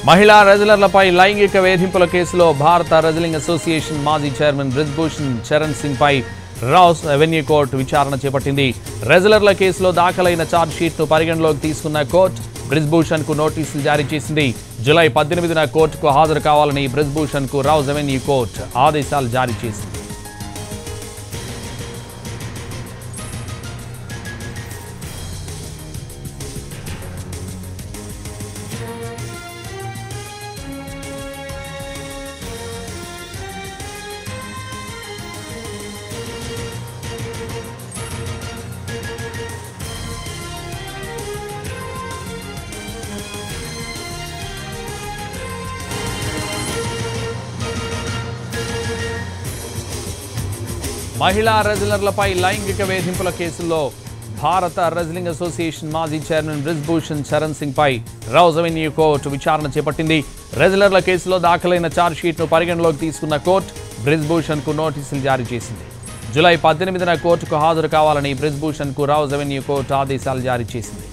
మహిళా రెజ్లర్లపై లైంగిక వేధింపుల కేసులో భారత రెజ్లింగ్ అసోసియేషన్ మాజీ చైర్మన్ బ్రిజ్భూషణ్ చరణ్ సింగ్ పై రాస్ అవెన్యూ కోర్టు విచారణ చేపట్టింది రెజ్లర్ల కేసులో దాఖలైన ఛార్జ్ షీట్ ను పరిగణలోకి తీసుకున్న కోర్టు బ్రిజ్భూషణ్ కు నోటీసులు జారీ చేసింది జూలై పద్దెనిమిదిన కోర్టుకు హాజరు కావాలని బ్రిజ్భూషణ్ కు రౌజ్ అవెన్యూ కోర్టు ఆదేశాలు జారీ చేసింది మహిళా రెజ్లర్లపై లైంగిక వేధింపుల కేసుల్లో భారత రెజ్లింగ్ అసోసియేషన్ మాజీ చైర్మన్ బ్రిజ్భూషణ్ చరణ్ సింగ్ పై రౌజ్ అవెన్యూ కోర్టు విచారణ చేపట్టింది రెజ్లర్ల కేసులో దాఖలైన ఛార్జ్ షీట్ ను పరిగణలోకి తీసుకున్న కోర్టు బ్రిజ్భూషణ్ కు నోటీసులు జారీ చేసింది జూలై పద్దెనిమిదిన కోర్టుకు హాజరు కావాలని బ్రిజ్భూషణ్ కు రౌజ్ అవెన్యూ కోర్టు ఆదేశాలు జారీ చేసింది